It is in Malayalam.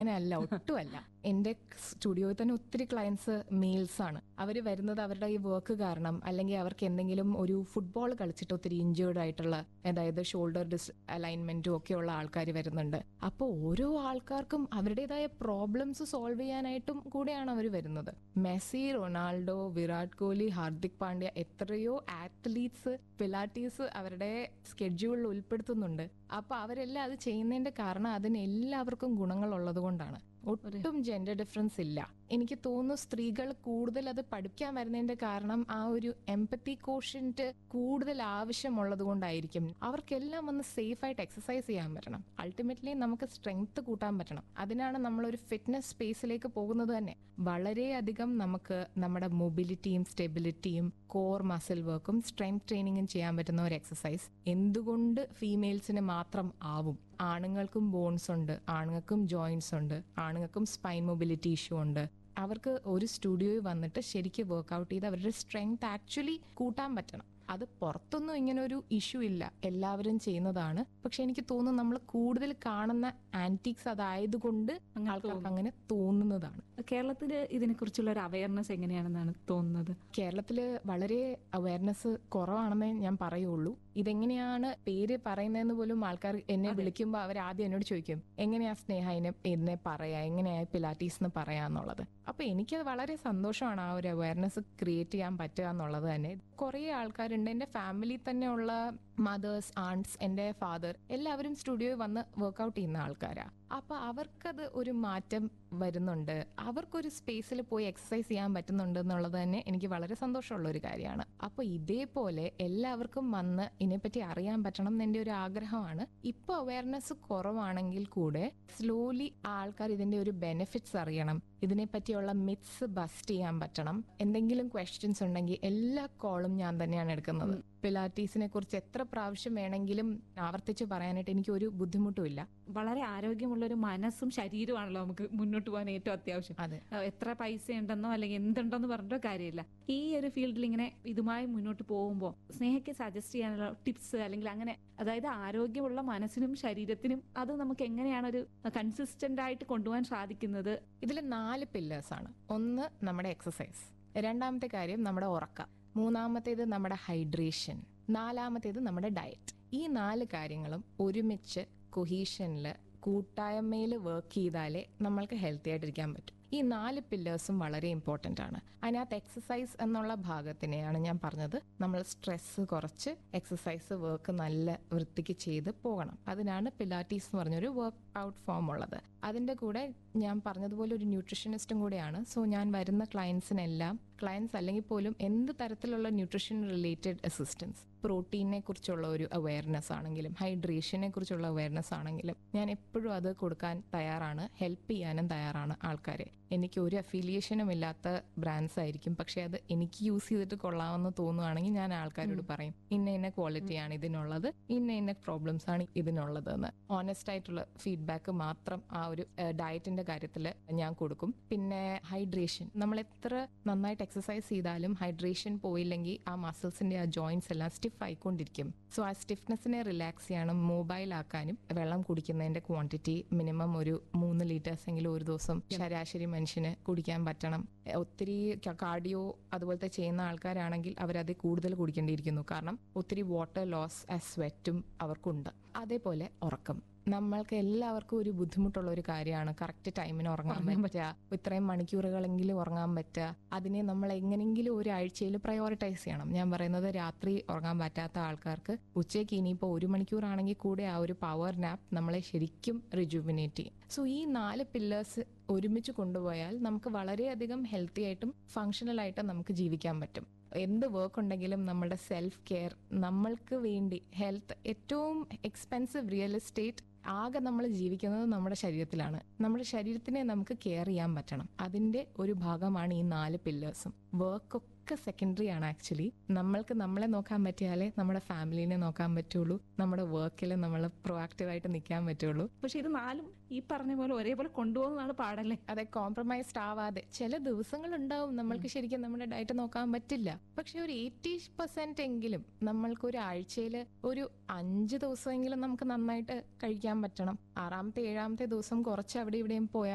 അങ്ങനെയല്ല ഒട്ടുമല്ല എന്റെ സ്റ്റുഡിയോയിൽ തന്നെ ഒത്തിരി ക്ലയൻസ് മെയിൽസ് ആണ് അവർ വരുന്നത് അവരുടെ ഈ വർക്ക് കാരണം അല്ലെങ്കിൽ അവർക്ക് എന്തെങ്കിലും ഒരു ഫുട്ബോൾ കളിച്ചിട്ട് ഒത്തിരി ഇഞ്ചേർഡ് ആയിട്ടുള്ള അതായത് ഷോൾഡർ ഡിസ് അലൈൻമെന്റും ഒക്കെ ഉള്ള ആൾക്കാർ വരുന്നുണ്ട് അപ്പോൾ ഓരോ ആൾക്കാർക്കും അവരുടേതായ പ്രോബ്ലംസ് സോൾവ് ചെയ്യാനായിട്ടും കൂടെയാണ് അവർ വരുന്നത് മെസ്സി റൊണാൾഡോ വിരാട് കോഹ്ലി ഹാർദിക് പാണ്ഡ്യ എത്രയോ ആത്ലീറ്റ്സ് പിലാറ്റീസ് അവരുടെ സ്കെഡ്യൂളിൽ ഉൾപ്പെടുത്തുന്നുണ്ട് അപ്പൊ അവരെല്ലാം അത് ചെയ്യുന്നതിന്റെ കാരണം അതിന് എല്ലാവർക്കും ഗുണങ്ങൾ ഉള്ളത് കൊണ്ടാണ് ഒട്ടും ജെൻഡർ ഡിഫറൻസ് ഇല്ല എനിക്ക് തോന്നുന്നു സ്ത്രീകൾ കൂടുതൽ അത് പഠിക്കാൻ വരുന്നതിന്റെ കാരണം ആ ഒരു എംപത്തി കോഷ്യന്റ് കൂടുതൽ ആവശ്യമുള്ളത് കൊണ്ടായിരിക്കും അവർക്കെല്ലാം ഒന്ന് സേഫ് ആയിട്ട് എക്സസൈസ് ചെയ്യാൻ പറ്റണം അൾട്ടിമേറ്റ്ലി നമുക്ക് സ്ട്രെങ്ത് കൂട്ടാൻ പറ്റണം അതിനാണ് നമ്മൾ ഒരു ഫിറ്റ്നസ് സ്പേസിലേക്ക് പോകുന്നത് തന്നെ വളരെയധികം നമുക്ക് നമ്മുടെ മൊബിലിറ്റിയും സ്റ്റെബിലിറ്റിയും കോർ മസിൽ വർക്കും സ്ട്രെങ്ത് ട്രെയിനിങ്ങും ചെയ്യാൻ പറ്റുന്ന ഒരു എക്സസൈസ് എന്തുകൊണ്ട് ഫീമെയിൽസിന് മാത്രം ആവും ആണുങ്ങൾക്കും ബോൺസ് ഉണ്ട് ആണുങ്ങൾക്കും ജോയിന്റ്സ് ഉണ്ട് ആണുങ്ങൾക്കും സ്പൈൻ മൊബിലിറ്റി ഇഷ്യൂ ഉണ്ട് അവർക്ക് ഒരു സ്റ്റുഡിയോയിൽ വന്നിട്ട് ശരിക്കും വർക്ക്ഔട്ട് ചെയ്ത് അവരുടെ സ്ട്രെങ്ത് ആക്ച്വലി കൂട്ടാൻ പറ്റണം അത് പുറത്തൊന്നും ഇങ്ങനെ ഒരു ഇഷ്യൂ ഇല്ല എല്ലാവരും ചെയ്യുന്നതാണ് പക്ഷെ എനിക്ക് തോന്നുന്നു നമ്മൾ കൂടുതൽ കാണുന്ന ആന്റിക്സ് അതായതുകൊണ്ട് അങ്ങനെ ആൾക്കാർക്ക് അങ്ങനെ തോന്നുന്നതാണ് കേരളത്തിൽ ഇതിനെക്കുറിച്ചുള്ള ഒരു അവയർനെസ് എങ്ങനെയാണെന്നാണ് തോന്നുന്നത് കേരളത്തില് വളരെ അവയർനെസ് കുറവാണെന്നേ ഞാൻ പറയുള്ളൂ ഇതെങ്ങനെയാണ് പേര് പറയുന്നതെന്ന് പോലും ആൾക്കാർ എന്നെ വിളിക്കുമ്പോൾ അവർ ആദ്യം എന്നോട് ചോദിക്കും എങ്ങനെയാ സ്നേഹ ഇതിനെ എന്നെ പറയാ എങ്ങനെയാ പിലാറ്റീസ് എന്ന് പറയാന്നുള്ളത് അപ്പൊ എനിക്കത് വളരെ സന്തോഷമാണ് ആ ഒരു അവയർനെസ് ക്രിയേറ്റ് ചെയ്യാൻ പറ്റുക എന്നുള്ളത് തന്നെ കുറെ ആൾക്കാരുണ്ട് എന്റെ ഫാമിലി തന്നെ ഉള്ള മദേഴ്സ് ആണ്ട്സ് എന്റെ ഫാദർ എല്ലാവരും സ്റ്റുഡിയോയിൽ വന്ന് വർക്ക്ഔട്ട് ചെയ്യുന്ന ആൾക്കാരാ അപ്പൊ അവർക്കത് ഒരു മാറ്റം വരുന്നുണ്ട് അവർക്കൊരു സ്പേസിൽ പോയി എക്സസൈസ് ചെയ്യാൻ പറ്റുന്നുണ്ട് എന്നുള്ളത് തന്നെ എനിക്ക് വളരെ സന്തോഷമുള്ള ഒരു കാര്യമാണ് അപ്പൊ ഇതേപോലെ എല്ലാവർക്കും വന്ന് ഇതിനെപ്പറ്റി അറിയാൻ പറ്റണം എന്ന് എന്റെ ഒരു ആഗ്രഹമാണ് ഇപ്പൊ അവയർനെസ് കുറവാണെങ്കിൽ കൂടെ സ്ലോലി ആൾക്കാർ ഇതിന്റെ ഒരു ബെനിഫിറ്റ്സ് അറിയണം ഇതിനെ പറ്റിയുള്ള മിത്സ് ബസ്റ്റ് ചെയ്യാൻ പറ്റണം എന്തെങ്കിലും ക്വസ്റ്റ്യൻസ് ഉണ്ടെങ്കിൽ എല്ലാ കോളും ഞാൻ തന്നെയാണ് എടുക്കുന്നത് പിലാറ്റീസിനെ കുറിച്ച് എത്ര പ്രാവശ്യം വേണമെങ്കിലും ആവർത്തിച്ച് പറയാനായിട്ട് എനിക്ക് ഒരു ബുദ്ധിമുട്ടുമില്ല വളരെ ആരോഗ്യമുള്ള ഒരു മനസ്സും ശരീരമാണല്ലോ നമുക്ക് മുന്നോട്ട് പോകാൻ ഏറ്റവും അത്യാവശ്യം അതെ ഏഹ് എത്ര പൈസ ഉണ്ടെന്നോ അല്ലെങ്കിൽ എന്തുണ്ടെന്ന് പറഞ്ഞിട്ടോ കാര്യമില്ല ഈ ഒരു ഫീൽഡിൽ ഇങ്ങനെ ഇതുമായി മുന്നോട്ട് പോകുമ്പോൾ സ്നേഹയ്ക്ക് സജസ്റ്റ് ചെയ്യാനുള്ള ടിപ്സ് അല്ലെങ്കിൽ അങ്ങനെ അതായത് ആരോഗ്യമുള്ള മനസ്സിനും ശരീരത്തിനും അത് നമുക്ക് എങ്ങനെയാണ് ഒരു കൺസിസ്റ്റന്റ് ആയിട്ട് കൊണ്ടുപോകാൻ സാധിക്കുന്നത് ഇതിൽ നാല് പില്ലേഴ്സ് ആണ് ഒന്ന് നമ്മുടെ എക്സസൈസ് രണ്ടാമത്തെ കാര്യം നമ്മുടെ ഉറക്കം മൂന്നാമത്തേത് നമ്മുടെ ഹൈഡ്രേഷൻ നാലാമത്തേത് നമ്മുടെ ഡയറ്റ് ഈ നാല് കാര്യങ്ങളും ഒരുമിച്ച് കൊഹീഷനിൽ കൂട്ടായ്മയിൽ വർക്ക് ചെയ്താലേ നമ്മൾക്ക് ഹെൽത്തി ആയിട്ടിരിക്കാൻ പറ്റും ഈ നാല് പില്ലേഴ്സും വളരെ ഇമ്പോർട്ടൻ്റ് ആണ് അതിനകത്ത് എക്സസൈസ് എന്നുള്ള ഭാഗത്തിനെയാണ് ഞാൻ പറഞ്ഞത് നമ്മൾ സ്ട്രെസ് കുറച്ച് എക്സസൈസ് വർക്ക് നല്ല വൃത്തിക്ക് ചെയ്ത് പോകണം അതിനാണ് പിലാറ്റീസ് എന്ന് പറഞ്ഞൊരു വർക്ക് ഔട്ട് ഫോം ഉള്ളത് അതിന്റെ കൂടെ ഞാൻ പറഞ്ഞതുപോലെ ഒരു ന്യൂട്രീഷനിസ്റ്റും കൂടെയാണ് സോ ഞാൻ വരുന്ന ക്ലയൻസിനെല്ലാം ക്ലയൻസ് അല്ലെങ്കിൽ പോലും എന്ത് തരത്തിലുള്ള ന്യൂട്രീഷൻ റിലേറ്റഡ് അസിസ്റ്റൻസ് പ്രോട്ടീനെ കുറിച്ചുള്ള ഒരു അവയർനെസ് ആണെങ്കിലും ഹൈഡ്രേഷനെ കുറിച്ചുള്ള അവയർനെസ് ആണെങ്കിലും ഞാൻ എപ്പോഴും അത് കൊടുക്കാൻ തയ്യാറാണ് ഹെൽപ്പ് ചെയ്യാനും തയ്യാറാണ് ആൾക്കാരെ എനിക്ക് ഒരു അഫിലിയേഷനും ഇല്ലാത്ത ബ്രാൻഡ്സ് ആയിരിക്കും പക്ഷെ അത് എനിക്ക് യൂസ് ചെയ്തിട്ട് കൊള്ളാമെന്ന് തോന്നുവാണെങ്കിൽ ഞാൻ ആൾക്കാരോട് പറയും ഇന്ന ഇന്ന ക്വാളിറ്റിയാണ് ഇതിനുള്ളത് ഇന്ന ഇന്ന പ്രോബ്ലംസ് ആണ് ഇതിനുള്ളത് എന്ന് ഓണസ്റ്റ് ആയിട്ടുള്ള ഫീഡ്ബാക്ക് മാത്രം ആ ഒരു ഡയറ്റിന്റെ കാര്യത്തിൽ ഞാൻ കൊടുക്കും പിന്നെ ഹൈഡ്രേഷൻ നമ്മൾ എത്ര നന്നായിട്ട് എക്സസൈസ് ചെയ്താലും ഹൈഡ്രേഷൻ പോയില്ലെങ്കിൽ ആ മസിൽസിന്റെ ആ ജോയിന്റ്സ് എല്ലാം സ്റ്റിഫ് ആയിക്കൊണ്ടിരിക്കും സോ ആ സ്റ്റിഫ്നെസ്സിനെ റിലാക്സ് ചെയ്യാനും മൊബൈൽ ആക്കാനും വെള്ളം കുടിക്കുന്നതിന്റെ ക്വാണ്ടിറ്റി മിനിമം ഒരു മൂന്ന് ലിറ്റേഴ്സ് എങ്കിലും ഒരു ദിവസം ശരാശരി മനുഷ്യന് കുടിക്കാൻ പറ്റണം ഒത്തിരി കാർഡിയോ അതുപോലത്തെ ചെയ്യുന്ന ആൾക്കാരാണെങ്കിൽ അവരത് കൂടുതൽ കുടിക്കേണ്ടിയിരിക്കുന്നു കാരണം ഒത്തിരി വാട്ടർ ലോസ് ആ സ്വെറ്റും അവർക്കുണ്ട് അതേപോലെ ഉറക്കം നമ്മൾക്ക് എല്ലാവർക്കും ഒരു ബുദ്ധിമുട്ടുള്ള ഒരു കാര്യമാണ് കറക്റ്റ് ടൈമിന് ഉറങ്ങാൻ പറ്റുക ഇത്രയും മണിക്കൂറുകളെങ്കിലും ഉറങ്ങാൻ പറ്റുക അതിനെ നമ്മൾ എങ്ങനെയെങ്കിലും ഒരു ആഴ്ചയിൽ പ്രയോറിറ്റൈസ് ചെയ്യണം ഞാൻ പറയുന്നത് രാത്രി ഉറങ്ങാൻ പറ്റാത്ത ആൾക്കാർക്ക് ഉച്ചയ്ക്ക് ഇനിയിപ്പോൾ ഒരു മണിക്കൂറാണെങ്കിൽ കൂടെ ആ ഒരു പവർ നാപ്പ് നമ്മളെ ശരിക്കും റിജുവിനേറ്റ് ചെയ്യും സോ ഈ നാല് പില്ലേഴ്സ് ഒരുമിച്ച് കൊണ്ടുപോയാൽ നമുക്ക് വളരെയധികം ഹെൽത്തി ആയിട്ടും ഫങ്ഷണൽ ആയിട്ടും നമുക്ക് ജീവിക്കാൻ പറ്റും എന്ത് വർക്ക് ഉണ്ടെങ്കിലും നമ്മുടെ സെൽഫ് കെയർ നമ്മൾക്ക് വേണ്ടി ഹെൽത്ത് ഏറ്റവും എക്സ്പെൻസീവ് റിയൽ എസ്റ്റേറ്റ് ആകെ നമ്മൾ ജീവിക്കുന്നത് നമ്മുടെ ശരീരത്തിലാണ് നമ്മുടെ ശരീരത്തിനെ നമുക്ക് കെയർ ചെയ്യാൻ പറ്റണം അതിന്റെ ഒരു ഭാഗമാണ് ഈ നാല് പില്ലേഴ്സും വർക്കൊക്കെ സെക്കൻഡറി ആണ് ആക്ച്വലി നമ്മൾക്ക് നമ്മളെ നോക്കാൻ പറ്റിയാലേ നമ്മുടെ ഫാമിലിനെ നോക്കാൻ പറ്റുള്ളൂ നമ്മുടെ വർക്കിൽ നമ്മൾ പ്രൊആക്റ്റീവ് ആയിട്ട് നിൽക്കാൻ പറ്റുള്ളൂ പക്ഷെ ഇത് നാലും ഈ പറഞ്ഞ പോലെ ഒരേപോലെ കൊണ്ടുപോകുന്നതാണ് പാടല്ലേ അതെ കോംപ്രമൈസ്ഡ് ആവാതെ ചില ദിവസങ്ങൾ ഉണ്ടാവും നമ്മൾക്ക് ശരിക്കും നമ്മുടെ ഡയറ്റ് നോക്കാൻ പറ്റില്ല പക്ഷെ ഒരു എയ്റ്റി പെർസെന്റ് എങ്കിലും നമ്മൾക്ക് ഒരു ആഴ്ചയിൽ ഒരു അഞ്ച് ദിവസമെങ്കിലും നമുക്ക് നന്നായിട്ട് കഴിക്കാൻ പറ്റണം ആറാമത്തെ ഏഴാമത്തെ ദിവസം കുറച്ച് അവിടെ ഇവിടെയും പോയാൽ